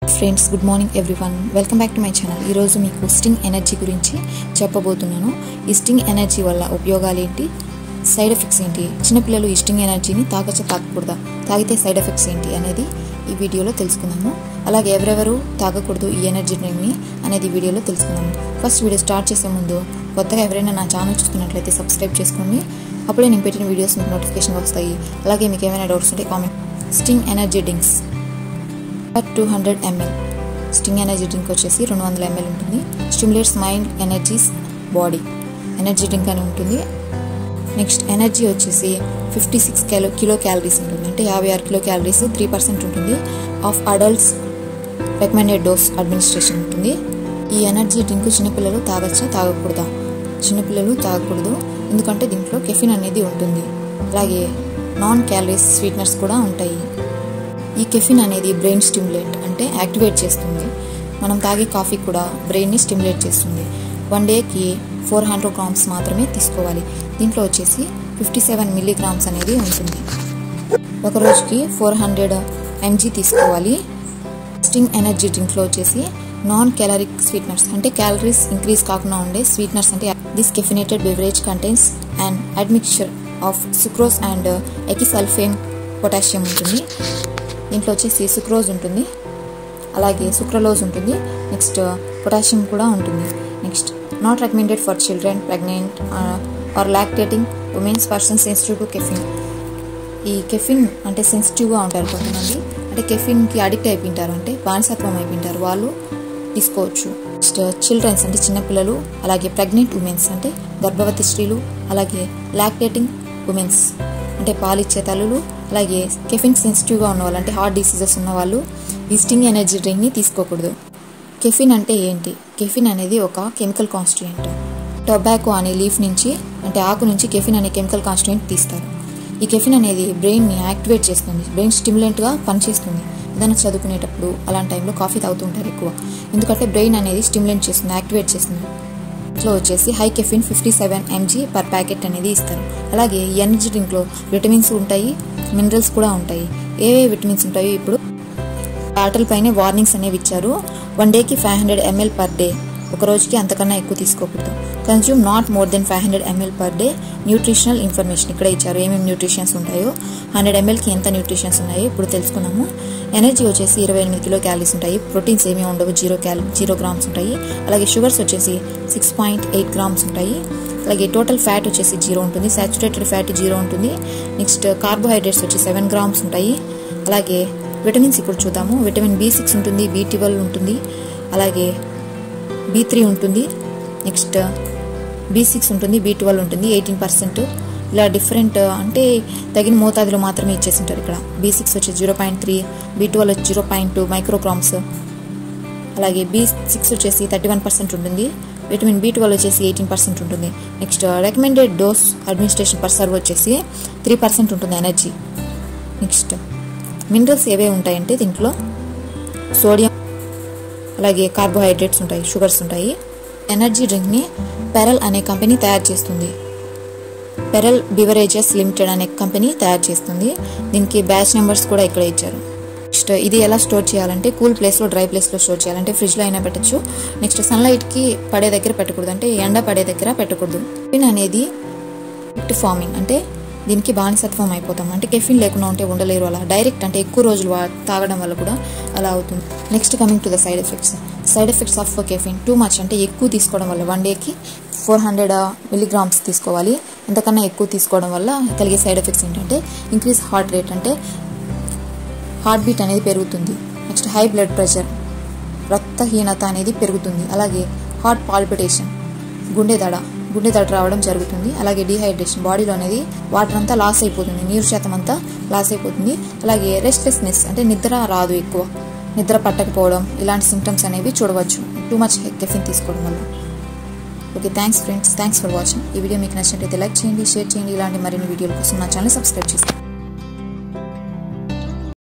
friends good morning everyone welcome back to my channel ఈరోజు మీకు sting energy గురించి చెప్పబోతున్నాను ఈ స్టింగ్ ఎనర్జీ వల్ల ఉపయోగాలు ఏంటి సైడ్ ఎఫెక్ట్స్ ఏంటి చిన్నపిల్లలు ఈ స్టింగ్ ఎనర్జీని తాగచ్చా తాగకూడదా తాగితే సైడ్ ఎఫెక్ట్స్ ఏంటి అనేది ఈ వీడియోలో తెలుసుకుందాము అలాగే ఎవరెవరు తాగకూడదు ఈ ఎనర్జీ డ్రింక్ని అనేది ఈ వీడియోలో తెలుసుకుందాము ఫస్ట్ వీడియో స్టార్ట్ చేసే ముందు కొత్తగా ఎవరైనా నా ఛానల్ చూస్తున్నట్లయితే సబ్స్క్రైబ్ చేసుకోండి అప్పుడే నేను పెట్టిన వీడియోస్ మీకు నోటిఫికేషన్ వస్తాయి అలాగే మీకు ఏమైనా డౌట్స్ ఉంటే comment Sting energy drinks two hundred ml Sting energy drink వచ్చేసి రెండు వందల ఎంఎల్ ఉంటుంది stimulates mind energises body energy drink అని ఉంటుంది నెక్స్ట్ ఎనర్జీ వచ్చేసి fifty six kilo kilo calories ఉంటుంది అంటే యాభై ఆరు కిలో క్యాలరీస్ త్రీ పర్సెంట్ ఉంటుంది of adults recommended dose administration ఉంటుంది ఈ ఎనర్జీ డ్రింక్ చిన్నపిల్లలు తాగచ్చా తాగకూడదా చిన్నపిల్లలు తాగకూడదు ఎందుకంటే దీంట్లో కెఫిన్ అనేది ఉంటుంది అలాగే నాన్ క్యాలరీస్ స్వీట్నర్స్ కూడా ఉంటాయి ఈ కెఫిన్ అనేది బ్రెయిన్ స్టిమ్యులేట్ అంటే యాక్టివేట్ చేస్తుంది మనం తాగే కాఫీ కూడా బ్రెయిన్ని స్టిమ్యులేట్ చేస్తుంది వన్ డేకి ఫోర్ హండ్రెడ్ గ్రామ్స్ మాత్రమే తీసుకోవాలి దీంట్లో వచ్చేసి ఫిఫ్టీ సెవెన్ మిల్లీగ్రామ్స్ అనేది ఉంటుంది ఒక రోజుకి ఫోర్ హండ్రెడ్ ఎంజీ తీసుకోవాలి స్టింగ్ ఎనర్జీ డ్రింక్లో వచ్చేసి నాన్ క్యాలరిక్ స్వీట్నర్స్ అంటే క్యాలరీస్ ఇంక్రీజ్ కాకుండా ఉండే స్వీట్నర్స్ అంటే this caffeinated beverage contains and admixture of sucrose and acesulfame potassium ఉంటుంది దీంట్లో వచ్చేసి సుక్రోజ్ ఉంటుంది అలాగే సుక్రలోజ్ ఉంటుంది నెక్స్ట్ పొటాషియం కూడా ఉంటుంది next not recommended for children pregnant or lactating womens person sensitive to caffeine ఈ కెఫిన్ అంటే సెన్సిటివ్గా ఉంటారు కొంతమంది అంటే కెఫిన్కి అడిక్ట్ అయిపోయింటారు అంటే బానిసత్వం అయిపోయింటారు వాళ్ళు తీసుకోవచ్చు నెక్స్ట్ చిల్డ్రన్స్ అంటే చిన్నపిల్లలు అలాగే ప్రెగ్నెంట్ ఉమెన్స్ అంటే గర్భవతి స్త్రీలు అలాగే లాక్టేటింగ్ ఉమెన్స్ అంటే పాలిచ్చే తల్లులు అలాగే కెఫిన్ సెన్సిటివ్గా ఉన్నవాళ్ళు అంటే హార్ట్ డిసీజెస్ ఉన్నవాళ్ళు ఈ స్టింగ్ ఎనర్జీ డ్రింక్ని తీసుకోకూడదు కెఫిన్ అంటే ఏంటి కెఫిన్ అనేది ఒక కెమికల్ కాన్స్టిట్యూయెంట్ టొబాకో అనే లీఫ్ నుంచి అంటే ఆకు నుంచి కెఫిన్ అనే కెమికల్ కాన్స్టిట్యూయెంట్ తీస్తారు ఈ కెఫిన్ అనేది బ్రెయిన్ని యాక్టివేట్ చేస్తుంది బ్రెయిన్ స్టిమ్యులెంట్గా పనిచేస్తుంది ఏదైనా చదువుకునేటప్పుడు అలాంటి టైంలో కాఫీ తాగుతూ ఉంటారు ఎక్కువ ఎందుకంటే బ్రెయిన్ అనేది స్టిమ్యులెంట్ చేస్తుంది యాక్టివేట్ చేస్తుంది ఇంట్లో వచ్చేసి high caffeine fifty seven mg per packet అనేది ఇస్తారు అలాగే ఈ ఎనర్జీ డ్రింక్లో విటమిన్స్ ఉంటాయి మినరల్స్ కూడా ఉంటాయి ఏవే విటమిన్స్ ఉంటాయో ఇప్పుడు బాటిల్ పైన వార్నింగ్స్ అనేవి ఇచ్చారు వన్ డేకి five hundred ml per day ఒక రోజుకి అంతకన్నా ఎక్కువ తీసుకోకూడదు consume not more than five hundred ml per day nutritional information ఇక్కడ ఇచ్చారు ఏమేమి న్యూట్రిషన్స్ ఉంటాయో హండ్రెడ్ ఎంఎల్కి ఎంత న్యూట్రిషన్స్ ఉన్నాయో ఇప్పుడు తెలుసుకున్నాము ఎనర్జీ వచ్చేసి ఇరవై ఎనిమిది కిలో క్యాలరీస్ ఉంటాయి ప్రోటీన్స్ ఏమీ ఉండవు జీరో క్యాల్ జీరో గ్రామ్స్ ఉంటాయి అలాగే షుగర్స్ వచ్చేసి సిక్స్ పాయింట్ ఎయిట్ గ్రామ్స్ ఉంటాయి అలాగే టోటల్ ఫ్యాట్ వచ్చేసి జీరో ఉంటుంది సాచురేటెడ్ ఫ్యాట్ జీరో ఉంటుంది నెక్స్ట్ కార్బోహైడ్రేట్స్ వచ్చి సెవెన్ గ్రామ్స్ ఉంటాయి అలాగే విటమిన్స్ ఇప్పుడు చూద్దాము విటమిన్ బి సిక్స్ ఉంటుంది బి ట్వెల్వ్ ఉంటుంది అలాగే బి త్రీ ఉంటుంది నెక్స్ట్ బి సిక్స్ ఉంటుంది బి ట్వెల్వ్ ఉంటుంది ఎయిటీన్ పర్సెంట్ ఇలా డిఫరెంట్ అంటే తగిన మోతాదులో మాత్రమే ఇచ్చేసింటారు ఇక్కడ బి సిక్స్ వచ్చి zero point three B twelve వచ్చి జీరో పాయింట్ టూ మైక్రోగ్రామ్స్ అలాగే బి సిక్స్ వచ్చేసి థర్టీ వన్ పర్సెంట్ ఉంటుంది విటమిన్ బి ట్వెల్వ్ వచ్చేసి ఎయిటీన్ పర్సెంట్ ఉంటుంది next recommended dose administration per serve వచ్చేసి త్రీ పర్సెంట్ ఉంటుంది ఎనర్జీ నెక్స్ట్ మినరల్స్ ఏవే ఉంటాయంటే దీంట్లో సోడియం అలాగే కార్బోహైడ్రేట్స్ ఉంటాయి షుగర్స్ ఉంటాయి ఎనర్జీ డ్రింక్ని పెరల్ అనే కంపెనీ తయారు చేస్తుంది పెరల్ బివరేజెస్ లిమిటెడ్ అనే కంపెనీ తయారు చేస్తుంది దీనికి బ్యాచ్ నెంబర్స్ కూడా ఇక్కడ ఇచ్చారు నెక్స్ట్ ఇది ఎలా స్టోర్ చేయాలంటే కూల్ ప్లేస్లో డ్రై ప్లేస్లో స్టోర్ చేయాలంటే ఫ్రిడ్జ్లో అయినా పెట్టచ్చు నెక్స్ట్ సన్లైట్కి పడే దగ్గర పెట్టకూడదు అంటే ఎండ పడే దగ్గర పెట్టకూడదు కెఫిన్ అనేది ఫార్మింగ్ అంటే దీనికి బానిసత్వం అయిపోతాం అంటే కెఫిన్ లేకుండా ఉంటే ఉండలేరు అలా డైరెక్ట్ అంటే ఎక్కువ రోజులు తాగడం వల్ల కూడా అలా అవుతుంది next coming to the side effects side effects of caffeine too much అంటే ఎక్కువ తీసుకోవడం వల్ల వన్ డేకి ఫోర్ హండ్రెడ్ మిల్లీగ్రామ్స్ తీసుకోవాలి ఎంతకన్నా ఎక్కువ తీసుకోవడం వల్ల కలిగే సైడ్ ఎఫెక్ట్స్ ఏంటంటే ఇంక్రీజ్ హార్ట్ రేట్ అంటే హార్ట్ బీట్ అనేది పెరుగుతుంది నెక్స్ట్ హై బ్లడ్ ప్రెషర్ రక్తహీనత అనేది పెరుగుతుంది అలాగే హార్ట్ పాల్పిటేషన్ గుండె దడ గుండె దడ రావడం జరుగుతుంది అలాగే డీహైడ్రేషన్ బాడీలో అనేది వాటర్ అంతా లాస్ అయిపోతుంది నీరు శాతం అంతా లాస్ అయిపోతుంది అలాగే రెస్ట్లెస్నెస్ అంటే నిద్ర రాదు ఎక్కువ నిద్ర పట్టకపోవడం ఇలాంటి సిమ్టమ్స్ అనేవి చూడవచ్చు టూ మచ్ కెఫిన్ తీసుకోవడం వల్ల okay thanks friends thanks for watching ఈ వీడియో మీకు నచ్చినట్లయితే లైక్ చేయండి షేర్ చేయండి ఇలాంటి మరిన్ని వీడియోల కోసం నా ఛానల్ సబ్స్క్రైబ్ చేసుకోండి